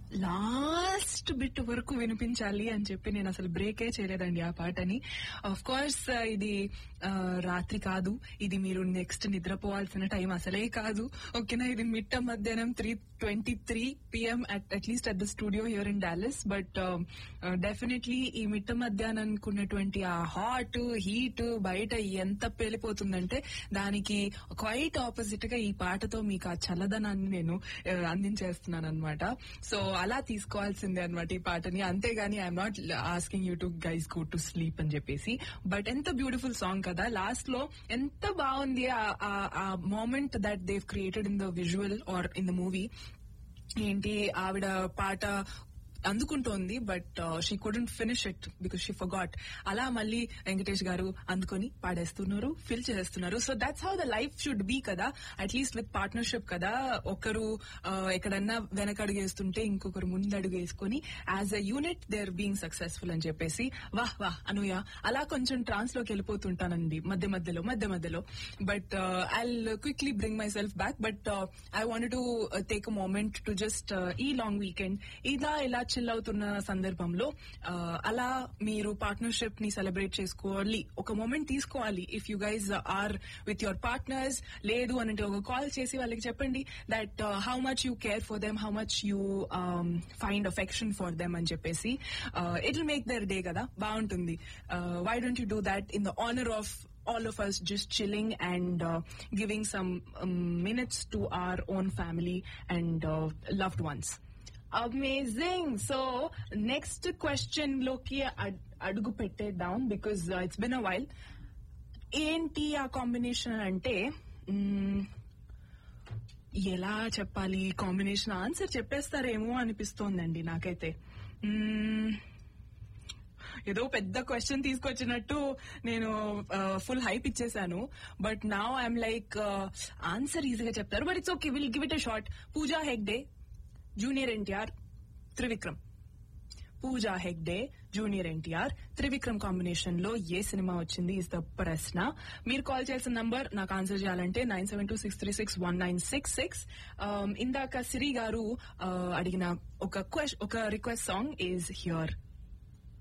Last bit వరకు వినిపించాలి అని చెప్పి నేను అసలు బ్రేకే చేయలేదండి ఆ పాటని ఆఫ్ కోర్స్ ఇది ఆ, రాత్రి కాదు ఇది మీరు నెక్స్ట్ నిద్రపోవాల్సిన టైం అసలే కాదు ఓకేనా ఇది మిట్ట మధ్యాహ్నం three twenty three PM at at least at the studio here in Dallas but definitely ఈ మిట్ట మధ్యాహ్నానికి ఉన్నటువంటి ఆ హాట్ హీట్ బయట ఎంత పేలిపోతుందంటే దానికి క్వైట్ ఆపోజిట్ గా ఈ పాటతో మీకు ఆ చల్లదనాన్ని నేను ఆ, అందించేస్తున్నాను అనమాట సో అలా తీసుకోవాల్సిందే అనమాట ఈ పాటని అంతేగాని I'm not asking you to guys go to sleep అని చెప్పేసి బట్ ఎంత బ్యూటిఫుల్ సాంగ్ కదా లాస్ట్ లో ఎంత బాగుంది ఆ moment that Dev created in the visual or in the movie ఏంటి ఆవిడ పాట అందుకుంటోంది but she couldn't finish it because she forgot అలా మళ్ళీ వెంకటేష్ గారు అందుకొని పాడేస్తున్నారు ఫిల్ చేస్తున్నారు so that's how the life should be కదా అట్లీస్ట్ విత్ పార్ట్నర్షిప్ కదా ఒకరు ఆ, ఎక్కడన్నా వెనకడుగు వేస్తుంటే ఇంకొకరు ముందడుగు వేసుకొని as a unit they are being successful అని చెప్పేసి వాహ్ వాహ్ అనూయ అలా కొంచెం ట్రాన్స్ లోకి వెళ్ళిపోతుంటానండి మధ్య మధ్యలో మధ్య మధ్యలో but I quickly bring myself back but I want to take a moment to just ఈ లాంగ్ వీకెండ్ ఇలా ఇలా చిల్ అవుతున్న సందర్భంలో uh, అలా మీరు పార్ట్నర్షిప్ ని సెలబ్రేట్ చేసుకోవాలి ఒక మూమెంట్ తీసుకోవాలి if you guys are with your partners లేదు అని అంటే ఒక కాల్ చేసి వాళ్ళకి చెప్పండి that how much you care for them how much you find affection for them అని చెప్పేసి it will make their day కదా బాగుంటుంది why don't you do that in the honour of all of us just chilling and uh, giving some um, minutes to our own family and uh, loved ones. Amazing so next question లోకి అడ్- అడుగు పెట్టేద్దాం because it's been a while ఏంటి ఆ combination అంటే మ్మ్, ఎలా చెప్పాలి combination answer చెప్పేస్తారేమో అనిపిస్తోందండి నాకైతే మ్మ్, ఏదో పెద్ద క్వశ్చన్ తీసుకొచ్చినట్టు నేను ఫుల్ హైప్ ఇచ్చేసాను బట్ నా ఐఎమ్ లైక్ ఆన్సర్ ఈజీగా చెప్తారు but it's okay will give it a short Pooja Hegde junior NTR Trivikram Pooja Hegde junior NTR Trivikram combination లో ఏ సినిమా వచ్చింది ఇస్ ద ప్రశ్న మీరు కాల్ చేసిన నంబర్ నాకు ఆన్సర్ చేయాలంటే nine seven two six three six one nine six six ఇందాక సిరి గారు uh, అడిగిన ఒక క్వశ్చన్ ఒక రిక్వెస్ట్ సాంగ్ ఈజ్ హియర్